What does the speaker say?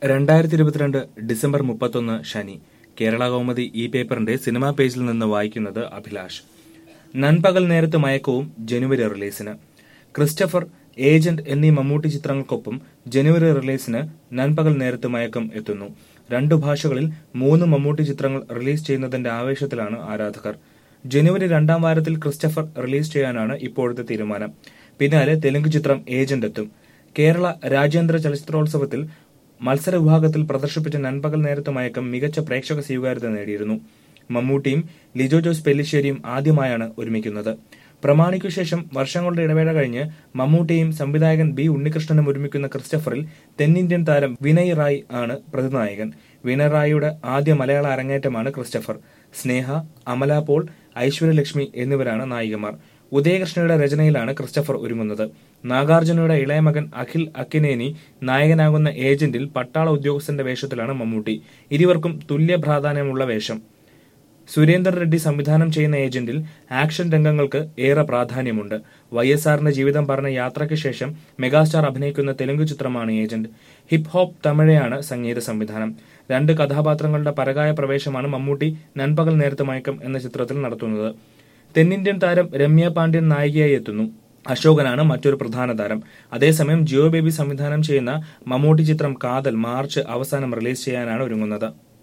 രണ്ടായിരത്തി ഇരുപത്തിരണ്ട് ഡിസംബർ മുപ്പത്തൊന്ന് ശനി കേരള കൗമുദി ഈ പേപ്പറിന്റെ സിനിമാ പേജിൽ നിന്ന് വായിക്കുന്നത് അഭിലാഷ് നൻപകൽ നേരത്ത് മയക്കവും ജനുവരി റിലീസിന് ക്രിസ്റ്റഫർ ഏജന്റ് എന്നീ മമ്മൂട്ടി ചിത്രങ്ങൾക്കൊപ്പം ജനുവരി റിലീസിന് നൻപകൽ നേരത്ത് മയക്കം എത്തുന്നു രണ്ടു ഭാഷകളിൽ മൂന്ന് മമ്മൂട്ടി ചിത്രങ്ങൾ റിലീസ് ചെയ്യുന്നതിന്റെ ആവേശത്തിലാണ് ആരാധകർ ജനുവരി രണ്ടാം വാരത്തിൽ ക്രിസ്റ്റഫർ റിലീസ് ചെയ്യാനാണ് ഇപ്പോഴത്തെ തീരുമാനം പിന്നാലെ തെലുങ്ക് ചിത്രം ഏജന്റ് എത്തും കേരള രാജ്യാന്തര ചലച്ചിത്രോത്സവത്തിൽ മത്സര വിഭാഗത്തിൽ പ്രദർശിപ്പിച്ച നൻപകൽ നേരത്തെ മയക്കം മികച്ച പ്രേക്ഷക സ്വീകാര്യത നേടിയിരുന്നു മമ്മൂട്ടിയും ലിജോ ജോസ് പെല്ലിശ്ശേരിയും ആദ്യമായാണ് ഒരുമിക്കുന്നത് പ്രമാണിക്കു ശേഷം വർഷങ്ങളുടെ ഇടവേള കഴിഞ്ഞ് മമ്മൂട്ടിയും സംവിധായകൻ ബി ഉണ്ണികൃഷ്ണനും ഒരുമിക്കുന്ന ക്രിസ്റ്റഫറിൽ തെന്നിന്ത്യൻ താരം വിനയ് റായ് ആണ് പ്രതിനായകൻ വിനയ് റായിയുടെ ആദ്യ മലയാള അരങ്ങേറ്റമാണ് ക്രിസ്റ്റഫർ സ്നേഹ അമല പോൾ ഐശ്വര്യലക്ഷ്മി എന്നിവരാണ് നായികമാർ ഉദയകൃഷ്ണയുടെ രചനയിലാണ് ക്രിസ്റ്റഫർ ഒരുങ്ങുന്നത് നാഗാർജുനയുടെ ഇളയ മകൻ അഖിൽ അക്കിനേനി നായകനാകുന്ന ഏജന്റിൽ പട്ടാള ഉദ്യോഗസ്ഥന്റെ വേഷത്തിലാണ് മമ്മൂട്ടി ഇരുവർക്കും തുല്യ പ്രാധാന്യമുള്ള വേഷം സുരേന്ദർ റെഡ്ഡി സംവിധാനം ചെയ്യുന്ന ഏജന്റിൽ ആക്ഷൻ രംഗങ്ങൾക്ക് ഏറെ പ്രാധാന്യമുണ്ട് വൈ എസ് ആറിന്റെ ജീവിതം പറഞ്ഞ യാത്രയ്ക്ക് ശേഷം മെഗാസ്റ്റാർ അഭിനയിക്കുന്ന തെലുങ്ക് ചിത്രമാണ് ഏജന്റ് ഹിപ് ഹോപ്പ് തമിഴയാണ് സംഗീത സംവിധാനം രണ്ട് കഥാപാത്രങ്ങളുടെ പരകായ പ്രവേശമാണ് മമ്മൂട്ടി നൻപകൽ നേരത്തെ മയക്കം എന്ന ചിത്രത്തിൽ നടത്തുന്നത് തെന്നിന്ത്യൻ താരം രമ്യ പാണ്ഡ്യൻ നായികയായി എത്തുന്നു അശോകനാണ് മറ്റൊരു പ്രധാന താരം അതേസമയം ജിയോ ബേബി സംവിധാനം ചെയ്യുന്ന മമ്മൂട്ടി ചിത്രം കാതൽ മാർച്ച് അവസാനം റിലീസ് ചെയ്യാനാണ് ഒരുങ്ങുന്നത്